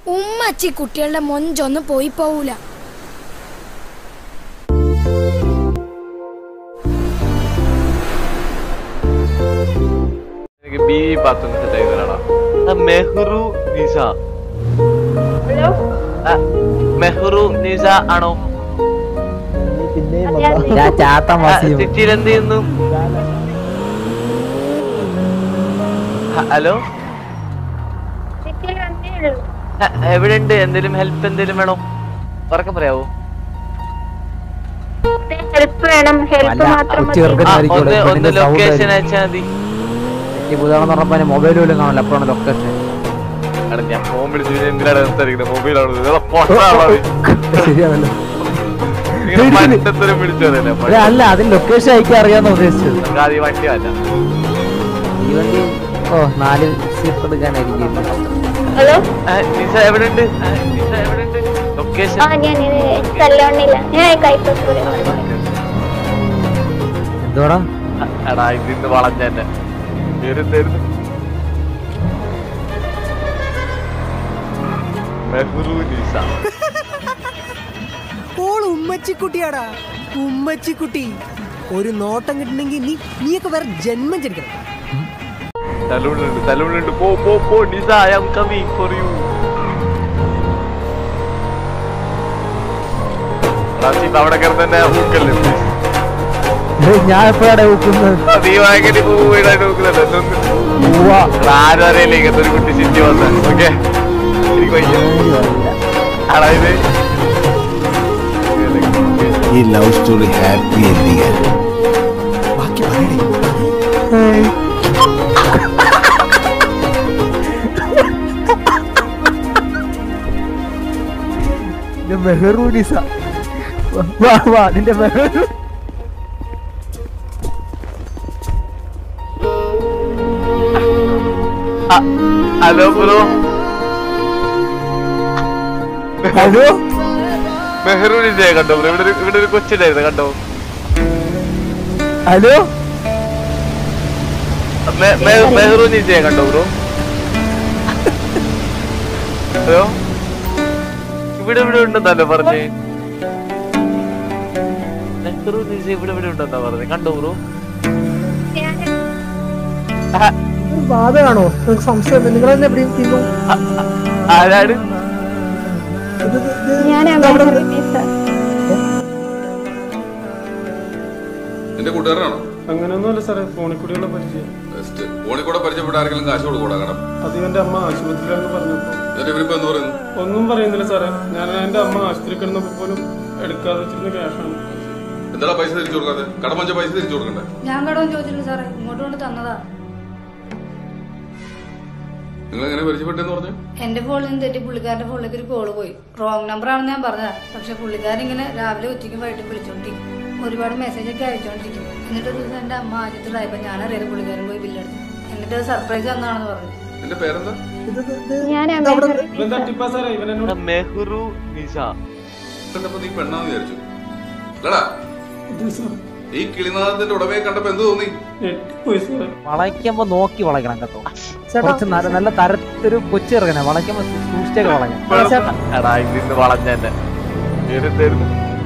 ഉമ്മച്ചി കുട്ടികളുടെ മൊഞ്ചൊന്നും പോയി പോവൂല എനിക്ക് ബി ബാത്റൂം സെറ്റ് ആയി തരാടാ ആ, മെഹ്റു നിസ ഹലോ ആ, മെഹ്റു നിസ ആണോ ചാത്തം ആ, സിറ്റിയിൽ എന്ത് ചെയ്യുന്നു ഹ- ഹലോ സിറ്റിയിൽ വന്നേ ഉള്ളൂ ആ, എവിടെയുണ്ട് എന്തെങ്കിലും ഹെൽപ്പ് എന്തെങ്കിലും വേണോ ഉറക്കെ പറയാവോ ഹെൽപ്പ് വേണം ഹെൽപ്പ് അല്ല, മാത്രം കൊച്ചു മതി ചെറുക്കൻ ആ, ആയിരിക്കും ഒന്ന് ഇവിടെ. ഒന്ന് ഇതിന്റെ sound ലൊക്കേഷൻ ആയിരിക്കും. അയച്ചാൽ മതി ഈ പുതാണെന്ന് പറഞ്ഞപ്പോ മൊബൈൽ പോലും കാണില്ല അപ്പോഴാണ് ലൊക്കേഷൻ എടാ ഞാൻ ഫോൺ വിളിച്ചു എന്തിനാണ് സംസാരിക്കുന്നത് മൊബൈലാണ് ശരിയാണല്ലോ മണ്ടത്തരം വിളിച്ചതല്ലേ അല്ല, അല്ല അതിന് ലൊക്കേഷൻ അയക്കാൻ അറിയാന്ന് ഉദ്ദേശിച്ചത് നമുക്ക് ആദ്യം വണ്ടി മാറ്റാം ഈ വണ്ടി ഓ നാല് സീറ്റ് എടുക്കാനായിരിക്കും ഹലോ ആ, നിസ എവിടെയുണ്ട് ആ, നിസ എവിടെയുണ്ട് ലൊക്കേഷൻ ആ ഞാൻ കല്ലോണില്ല ഞാൻ കൈപ്പൂര് എന്തോടാ എടാ ഇതിന്ന് വളഞ്ഞെന്നെ വരുന്നായിരുന്നു മെഹ്റു നിസ ഓൾ ഉമ്മച്ചിക്കുട്ടിയാടാ ഉമ്മച്ചിക്കുട്ടി ഒരു നോട്ടം കിട്ടണമെങ്കിൽ നീ നീയൊക്കെ വേറെ ജന്മം ജനിക്കണം സലൂണിലുണ്ട് സലൂണിലുണ്ട് പോ പോ പോ Nisa I am coming for you Rasib അവിടെ കിടന്ന് തന്നെ ഊക്കല്ലേ please. ഏയ്, ഞാൻ എപ്പോഴാണ് നോക്കുന്നത് നീ ഭയങ്കര വീടായിട്ട് നോക്കുന്നുണ്ട് എന്തൊന്ന് ആരും അറിയില്ല ഇങ്ങനത്തെ ഒരു കുട്ടി സിറ്റി വന്ന് ഓക്കെ എനിക്ക് വയ്യ ആടാ ഇത് ഈ ലവ് സ്റ്റോറി ഹാപ്പി എൻഡിങ് ആയിരുന്നു ബാക്കി പറയണേ മെഹറു നിസ വാ വാ നിന്റെ Mehru hello bro hello Mehru നിസയെ കണ്ടോ ബ്രോ ഇവിടെ ഒരു ഇവിടെ ഒരു കൊച്ചുണ്ടായിരുന്നു കണ്ടോ ഹലോ മെ- മെ- മെഹ്റു നിസയെ കണ്ടോ ബ്രോ ഹലോ ഇവിടെ ഇവിടെ ഉണ്ടെന്നല്ലോ പറഞ്ഞേ മെഹ്റു നിസ ഇവിടെ ഇവിടെ ഉണ്ടെന്നാ പറഞ്ഞേ കണ്ടോ ബ്രോ ബാധയാണോ നിങ്ങൾക്ക് സംശയം നിങ്ങൾ തന്നെ എവിടെയും തിന്നു ആരാണ് ഞാൻ എന്റെ കൂട്ടുകാരനാണോ അങ്ങനെയൊന്നുമല്ല സാറേ ഫോണിൽ കൂടിയുള്ള പരിചയം ബെസ്റ്റ് ഫോണിൽ കൂടെ പരിചയപ്പെട്ട ആരെങ്കിലും കാശ് കൊടുക്കൂടാ കടം അത് ഇവന്റെ അമ്മ ആശുപത്രിയിലാണെന്ന് പറഞ്ഞപ്പോ എന്നിട്ട് ഇവരിപ്പോ എന്ന് പറയുന്നു ഒന്നും പറയുന്നില്ല സാറേ ഞാൻ എന്റെ അമ്മ ആശുപത്രി കിടന്നപ്പോ പോലും എടുക്കാതെ വെച്ചിരുന്ന ക്യാഷാണ് എന്താ പൈസ തിരിച്ചു കൊടുക്കാതെ കടം വെച്ച പൈസ തിരിച്ചു കൊടുക്കണ്ടേ ഞാൻ കടവും ചോദിച്ചില്ല സാറേ ഇങ്ങോട്ട് കൊണ്ട് തന്നതാ നിങ്ങൾ എങ്ങനെ പരിചയപ്പെട്ടെന്ന് പറഞ്ഞു എന്റെ ഫോണിൽ നിന്ന് തെറ്റി പുള്ളിക്കാരന്റെ ഫോണിലേക്ക് ഒരു കോള് പോയി റോങ് നമ്പർ ആണെന്ന് ഞാൻ പറഞ്ഞതാ പക്ഷെ പുള്ളിക്കാരൻ ഇങ്ങനെ രാവിലെ ഉച്ചയ്ക്കും വൈകിട്ടും വിളിച്ചോണ്ടിരിക്കും ഒരുപാട് മെസ്സേജ് ഒക്കെ അയച്ചോണ്ടിരിക്കും എന്നിട്ട് ഒരു ദിവസം എന്റെ അമ്മ ആദ്യത്തിലായപ്പോ ഞാൻ അറിയാതെ പുള്ളിക്കാരൻ പോയി ബില്ലെടുത്തു എന്നിട്ട് സർപ്രൈസ് തന്നാണെന്ന് പറഞ്ഞു എന്റെ പേരെന്താ ഞാൻ ഇവൻ തട്ടിപ്പാ സാറേ ഇവൻ എന്നോട് മെഹ്റു നിസ കണ്ടപ്പോ നീ പെണ്ണാന്ന് വിചാരിച്ചു അല്ലടാ ഈ കിളിനാഥത്തിന്റെ ഉടമയെ കണ്ടപ്പോ എന്ത് തോന്നി ഞെട്ടിപ്പോയി സാറേ വളയ്ക്കുമ്പോ നോക്കി വളയ്ക്കണം കേട്ടോ കുറച്ച് നല്ല നല്ല തരത്തൊരു കൊച്ചു ഇറങ്ങണേ വളയ്ക്കുമ്പോ സൂക്ഷിച്ചൊക്കെ വളയ്ക്കണം എടാ ഇതിന്ന് വളഞ്ഞെന്നെ വരുന്നായിരുന്നു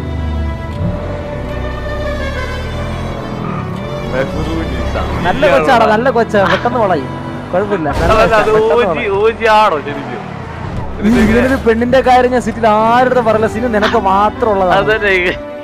മെഹ്റു നിസ നല്ല കൊച്ചാടാ നല്ല കൊച്ചാ പെട്ടെന്ന് വളയും കുഴപ്പമില്ല നല്ല കൊച്ചാ, അത് പെട്ടെന്ന് ഓജി വളയും. ഓജി ആണോ ശരിക്കും ഈ ഇങ്ങനൊരു പെണ്ണിന്റെ കാര്യം ഞാൻ സിറ്റിയിൽ ആരുടെ പറയില്ല സിനി നിനക്ക് മാത്രം ഉള്ളതാണ് അതന്നെ